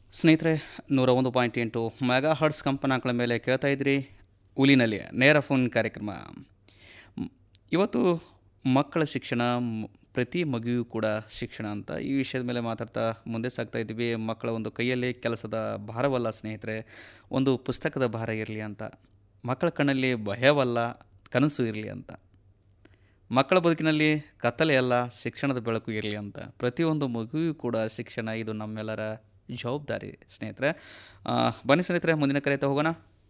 ಸ್ನೇಹಿತರೆ ನೂರ ಒಂದು ಪಾಯಿಂಟ್ ಎಂಟು ಮೆಗಾ ಹರ್ಟ್ಸ್ ಕಂಪನಾಂಕಗಳ ಮೇಲೆ ಕೇಳ್ತಾ ಇದ್ರಿ ಉಲಿನಲ್ಲಿ ನೇರ ಫೋನ್ ಕಾರ್ಯಕ್ರಮ ಮ್, ಇವತ್ತು ಮಕ್ಕಳ ಶಿಕ್ಷಣ ಮ್, ಪ್ರತಿ ಮಗುವಿಗೂ ಕೂಡ ಶಿಕ್ಷಣ ಅಂತ ಈ ವಿಷಯದ ಮೇಲೆ ಮಾತಾಡ್ತಾ ಮುಂದೆ ಸಾಗ್ತಾ ಇದ್ದೀವಿ ಮಕ್ಕಳ ಒಂದು ಕೈಯಲ್ಲಿ ಕೆಲಸದ ಭಾರವಲ್ಲ ಸ್ನೇಹಿತರೆ ಒಂದು ಪುಸ್ತಕದ ಭಾರ ಇರಲಿ ಅಂತ ಮಕ್ಕಳ ಕಣ್ಣಲ್ಲಿ ಭಯವಲ್ಲ ಕನಸು ಇರಲಿ ಅಂತ ಮಕ್ಕಳ ಬದುಕಿನಲ್ಲಿ ಕತ್ತಲೆ ಅಲ್ಲ ಶಿಕ್ಷಣದ ಬೆಳಕು ಇರಲಿ ಅಂತ ಪ್ರತಿಯೊಂದು ಮಗುವಿಗೂ ಕೂಡ ಶಿಕ್ಷಣ ಇದು ನಮ್ಮೆಲ್ಲರ ಜವಾಬ್ದಾರಿ ಸ್ನೇಹಿತರೆ ಆ, ಬನ್ನಿ ಸ್ನೇಹಿತರೆ ಮುಂದಿನ ಕರೆತ ಹೋಗೋಣ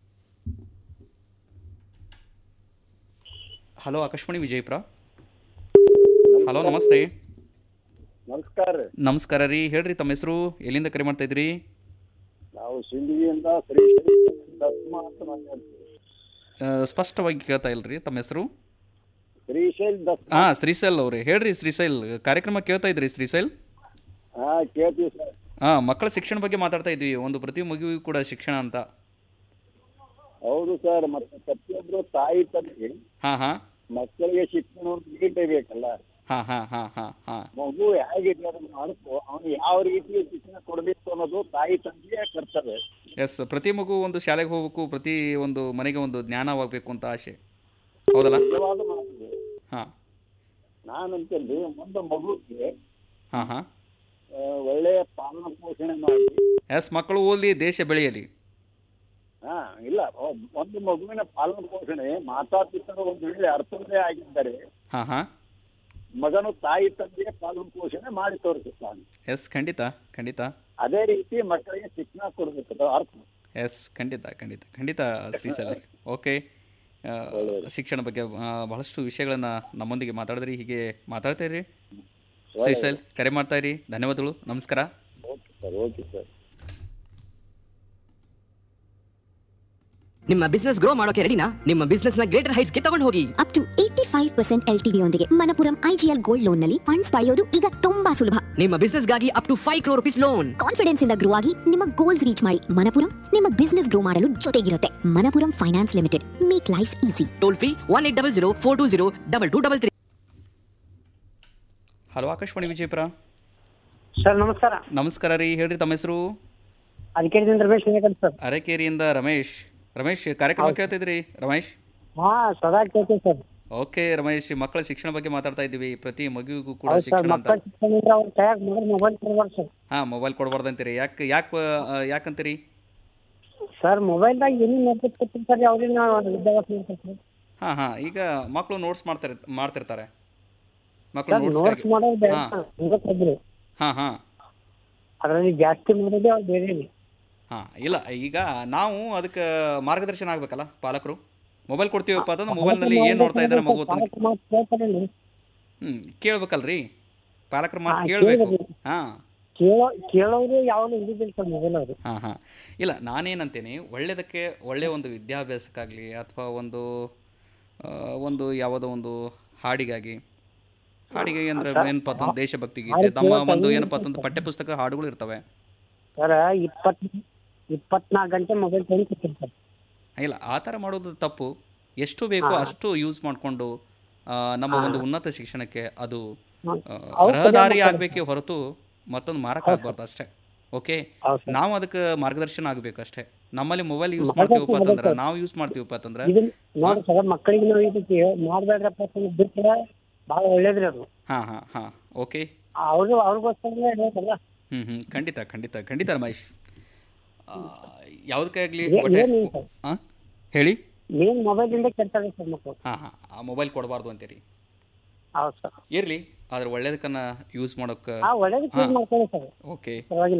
ಹಲೋ ಆಕಾಶವಾಣಿ ವಿಜಯಪುರ ಹಲೋ ನಮಸ್ತೆ ನಮಸ್ಕಾರ ರೀ ನಮಸ್ಕಾರ ರೀ ಹೇಳ್ರಿ ತಮ್ಮ ಹೆಸರು ಎಲ್ಲಿಂದ ಕರೆ ಮಾಡ್ತಾ ಇದ್ರಿ ನಾವು ಸಿಂದಗಿಯಿಂದ ಶ್ರೀ ದಸ್ಮ ಅಂತ ಮಾತಾಡ್ತೀವಿ ಆ, ಸ್ಪಷ್ಟವಾಗಿ ಕೇಳ್ತಾ ಇಲ್ರಿ ತಮ್ಮ ಹೆಸರು ಶ್ರೀಶೈಲ್ ದಸ್ ಹಾಂ ಶ್ರೀಶೈಲ್ ಅವ್ರಿ ಹೇಳ್ರಿ ಶ್ರೀಶೈಲ್ ಕಾರ್ಯಕ್ರಮ ಕೇಳ್ತಾ ಇದ್ರಿ ಶ್ರೀಶೈಲ್ ಹಾ ಕೇಳ್ತೀವಿ ಸರ್ ಹಾಂ ಮಕ್ಕಳ ಶಿಕ್ಷಣ ಬಗ್ಗೆ ಮಾತಾಡ್ತಾ ಇದ್ವಿ ಒಂದು ಪ್ರತಿ ಮಗುವಿಗೂ ಕೂಡ ಶಿಕ್ಷಣ ಅಂತ ಹೌದು ಸರ್ ಮತ್ತೆ ಪ್ರತಿಯೊಬ್ರು ತಾಯಿ ತಂದೆ ಹಾಂ ಹಾಂ ಮಕ್ಕಳಿಗೆ ಶಿಕ್ಷಣ ನೀಡಲೇಬೇಕಲ್ಲ ಹಾಂ ಹಾಂ ಹಾಂ ಹಾಂ ಹಾಂ ಮಗು ಹೇಗಿದೆ ಅದನ್ನ ಮಾಡ್ಕೊ ಅವ್ನು ಯಾವ ರೀತಿ ಶಿಕ್ಷಣ ಕೊಡಬೇಕು ಅನ್ನೋದು ತಾಯಿ ತಂದೆಯ ಕರ್ತವ್ಯ ಎಸ್ ಪ್ರತಿ ಮಗು ಒಂದು ಶಾಲೆಗೆ ಹೋಗ್ಬೇಕು ಪ್ರತಿ ಒಂದು ಮನೆಗೆ ಒಂದು ಜ್ಞಾನವಾಗಬೇಕು ಅಂತ ಆಸೆ ಹೌದಲ್ಲ ನಿಜವಾದ ಮಾತಿದೆ ಹಾಂ ನಾನಂತಲ್ಲಿ ಒಂದು ಮಗುಗೆ ಹಾಂ ಹಾಂ ಆ, ಒಳ್ಳೆಯ ಪಾಲನ ಪೋಷಣೆ ಮಾಡಿ ಎಸ್ ಮಕ್ಕಳು ಓದಲಿ ದೇಶ ಬೆಳೆಯಲಿ ಹಾ ಇಲ್ಲ ಒ- ಒಂದು ಮಗುವಿನ ಪಾಲನ ಪೋಷಣೆ ಮಾತಾಪಿತರು ಒಂದು ವೇಳೆ ಅರ್ಥವೇ ಆಗಿದ್ದರೆ ಹಾಂ ಹಾಂ ಮಗನು ತಾಯಿ ತಂದೆಯ ಪಾಲನ ಪೋಷಣೆ ಮಾಡಿ ತೋರಿಸುತ್ತಾನೆ ಎಸ್ ಖಂಡಿತ ಖಂಡಿತ ಅದೇ ರೀತಿ ಮಕ್ಕಳಿಗೆ ಶಿಕ್ಷಣ ಕೊಡಬೇಕು ಅದು ಅರ್ಥ ಎಸ್ ಖಂಡಿತ ಖಂಡಿತ ಖಂಡಿತ ಶ್ರೀಶೈಲ ಓಕೆ ಆ, ಶಿಕ್ಷಣ ಬಗ್ಗೆ ಆ, ಬಹಳಷ್ಟು ವಿಷಯಗಳನ್ನು ನಮ್ಮೊಂದಿಗೆ ಮಾತಾಡಿದ್ರಿ ಹೀಗೆ ಮಾತಾಡ್ತಾ ಇರಿ ಶ್ರೀಶೈಲ್ ಕರೆ ಮಾಡ್ತಾ ಇರಿ ಧನ್ಯವಾದಗಳು ನಮಸ್ಕಾರ ಓಕೆ ಸರ್ ಓಕೆ ಸರ್ ನಿಮ್ಮ ಬಿಸ್ನೆಸ್ ಗ್ರೋ ಮಾಡೋಕೆ ರೆಡಿನಾ ನಿಮ್ಮ ಬಿಸ್ನೆಸ್ ನ ಗ್ರೇಟರ್ ಹೈಟ್ಸ್ ಗೆ ತಗೊಂಡು ಹೋಗಿ up to eighty five percent L ಯೊಂದಿಗೆ ಮನಪುರಂ ಐಜಿಎಲ್ ಗೋಲ್ಡ್ ಲೋನ್ ನಲ್ಲಿ ಫಂಡ್ಸ್ ಪಡೆಯೋದು ಈಗ ತುಂಬಾ ಸುಲಭ ನಿಮ್ಮ ಬಿಸ್ನೆಸ್ ಗಾಗಿ up to five crore rupees loan confidence ಇಂದ ಗ್ರೋ ಆಗಿ ನಿಮ್ಮ ಗೋಲ್ಸ್ ರೀಚ್ ಮಾಡಿ ಮನಪುರಂ ನಿಮ್ಮ ಬಿಸ್ನೆಸ್ ಗ್ರೋ ಮಾಡಲು ಜೊತೆಗಿರುತ್ತೆ Manappuram finance limited make life easy toll free one eight double zero four two zero double two double three hello Akashvani Vijayapura sir ನಮಸ್ಕಾರ ನಮಸ್ಕಾರ ರೀ ಹೇಳ್ರಿ ತಮ್ಮ ಹೆಸರು ಅದಕ್ಕೆ ರಮೇಶ್ ಹೇಗಂತ ಸರ್ ಅರೆಕೇರಿಯಿಂದ ರಮೇಶ್ ರಮೇಶ್ ಕಾರ್ಯಕ್ರಮ ಕೇಳ್ತಿದ್ರಿ ರಮೇಶ್ ಹಾ ಸದಾ ಕೇಳ್ತೀವಿ ಸರ್ ಓಕೆ ರಮೇಶ್ ಮಕ್ಕಳ ಶಿಕ್ಷಣ ಬಗ್ಗೆ ಮಾತಾಡ್ತಾ ಇದ್ದೀವಿ ಪ್ರತಿ ಮಗುವಿಗೂ ಕೂಡ ಹೌದು ಸರ್ ಶಿಕ್ಷಣ ಅಂತ ಮಕ್ಕಳ ಶಿಕ್ಷಣ ಅಂದ್ರೆ ಅವ್ರ ಕೈಯಾಗ ಮೊದಲು ಮೊಬೈಲ್ ಕೊಡ್ಬಾರ್ದು ಸರ್ ಹಾಂ ಮೊಬೈಲ್ ಕೊಡ್ಬಾರ್ದಂತೀರಿ ಯಾಕೆ ಯಾಕೆ ಯಾಕಂತೀರಿ ಸರ್ ಮೊಬೈಲ್ದಾಗ ಏನೇನು ನೋಡ್ಕೊತಿರ್ತಾರೆ ಸರ್ ಅವ್ರಿಗೆ ವಿದ್ಯಾಭ್ಯಾಸ ಮಾಡ್ತಾರೆ ಹಾಂ ಹಾಂ ಈಗ ಮಕ್ಕಳು ನೋಟ್ಸ್ ಮಾಡ್ತಾರೆ ಮಾಡ್ತಿರ್ತಾರೆ ಮಕ್ಕಳು ಸರ್ ನೋಟ್ಸ್ ನೋಟ್ಸ್ ಮಾಡೋದು ಬೇಡ ಹಾಂ ಗೊತ್ತಿದ್ರು ಹಾಂ ಹಾಂ ಅದರಲ್ಲಿ ಜಾಸ್ತಿ ಮಾಡೋದೇ ಅವ್ರು ಬೇರೆ ಹಾಂ ಇಲ್ಲ ಈಗ ನಾವು ಅದಕ್ಕೆ ಮಾರ್ಗದರ್ಶನ ಆಗ್ಬೇಕಲ್ಲ ಪಾಲಕರು ಮೊಬೈಲ್ ಕೊಡ್ತೀವಪ್ಪ ಅಂತಂದ್ರೆ ಮೊಬೈಲ್ನಲ್ಲಿ ಏನು ನೋಡ್ತಾ ಇದ್ದಾರೆ ಮಗು ಅಂತ ಮಾತು ಕೇಳ್ತಾರೆ ಹ್ಞೂ ಕೇಳ್ಬೇಕಲ್ರಿ ಪಾಲಕರ ಮಾತು ಹಾ, ಕೇಳಬೇಕು ಕೇಳ್ಬೇಕು. ಹಾಂ ಕೇಳೋ ಕೇಳೋರು ಯಾವಾಗಲೂ ಹಿಡಿದಿಲ್ಲ ಸರ್ ಮೊಬೈಲ್ ಅವರು ಹಾಂ ಹಾಂ ಇಲ್ಲ ನಾನೇನಂತೀನಿ ಒಳ್ಳೆಯದಕ್ಕೆ ಒಳ್ಳೆಯ ಒಂದು ವಿದ್ಯಾಭ್ಯಾಸಕ್ಕಾಗಲಿ ಅಥವಾ ಒಂದು ಆ, ಒಂದು ಯಾವುದೋ ಒಂದು ಹಾಡಿಗಾಗಿ ಹಾಡಿಗಾಗಿ ಅಂದ್ರೆ ಏನಪ್ಪ ಅಂತಂದ್ರೆ ದೇಶಭಕ್ತಿ ಗೀತೆ ತಮ್ಮ ಒಂದು ಏನಪ್ಪ ಅಂತಂದ್ರೆ ಪಠ್ಯಪುಸ್ತಕ ಹಾಡುಗಳು ಇರ್ತವೆ ಸರ್ ಇಪ್ಪತ್ ಇಪ್ಪತ್ನಾಲ್ಕು ಗಂಟೆ ಮೊಬೈಲ್ ತಗೊಂಡು ಕೂತಿರ್ತಾರೆ ಇಲ್ಲ ಆ ಥರ ಮಾಡೋದು ತಪ್ಪು ಎಷ್ಟು ಬೇಕೋ ಅಷ್ಟು ಯೂಸ್ ಮಾಡಿಕೊಂಡು ನಮ್ಮ ಒಂದು ಉನ್ನತ ಶಿಕ್ಷಣಕ್ಕೆ ಅದು ಆ, ರಹದಾರಿ ಆಗಬೇಕೇ ಹೊರತು ಮತ್ತೊಂದು ಮಾರಕ ಆಗ್ಬಾರ್ದು ಅಷ್ಟೇ ಓಕೆ ಹೌದು ಸರ್ ನಾವು ಅದಕ್ಕೆ ಮಾರ್ಗದರ್ಶನ ಆಗಬೇಕು ಅಷ್ಟೇ ನಮ್ಮಲ್ಲಿ ಮೊಬೈಲ್ ಯೂಸ್ ಮಾಡ್ತೀವಪ್ಪ ಅಂತಂದ್ರೆ ನಾವು ಯೂಸ್ ಮಾಡ್ತೀವಪ್ಪ ಅಂತಂದ್ರೆ ಇದನ್ನ ನೋಡಿ ಸರ್ ಮಕ್ಕಳಿಗೆ ನಾವು ಇದಕ್ಕೆ ಮಾಡ್ಬೇಡ್ರಪ್ಪ ಅಂತ ಬಿಟ್ಟರೆ ಭಾಳ ಒಳ್ಳೇದ್ರಿ ಅದು ಹಾಂ ಹಾಂ ಹಾಂ ಓಕೆ ಅವ್ರು ಅವ್ರಿಗೋಸ್ಕರ ಹೇಳ್ತಾರಲ್ಲ ಹ್ಞೂ ಹ್ಞೂ ಖಂಡಿತ ಖಂಡಿತ ಖಂಡಿತ ರಮೇಶ್ ಆ, ಯಾವುದಕ್ಕೆ ಆಗಲಿ ಏ- ಒಟ್ಟೆ ಏನಿಲ್ಲ ಸರ್ ಹಾಂ ಹೇಳಿ ಮೇನ್ ಮೊಬೈಲಿಂದ ಕೆಡ್ತಾರೆ ಸರ್ ಮಕ್ಕಳು ಹಾಂ ಹಾಂ ಆ ಮೊಬೈಲ್ ಕೊಡಬಾರ್ದು ಅಂತೀರಿ ಹೌದು ಸರ್ ಇರಲಿ ಆದ್ರೆ ಒಳ್ಳೇದಕ್ಕನ್ನ ಯೂಸ್ ಮಾಡೋಕ್ಕೆ ಆ ಒಳ್ಳೇದಕ್ಕೆ ಯೂಸ್ ಮಾಡ್ಕೊಳ್ಳಿ ಸರ್ ಓಕೆ ಪರವಾಗಿಲ್ಲ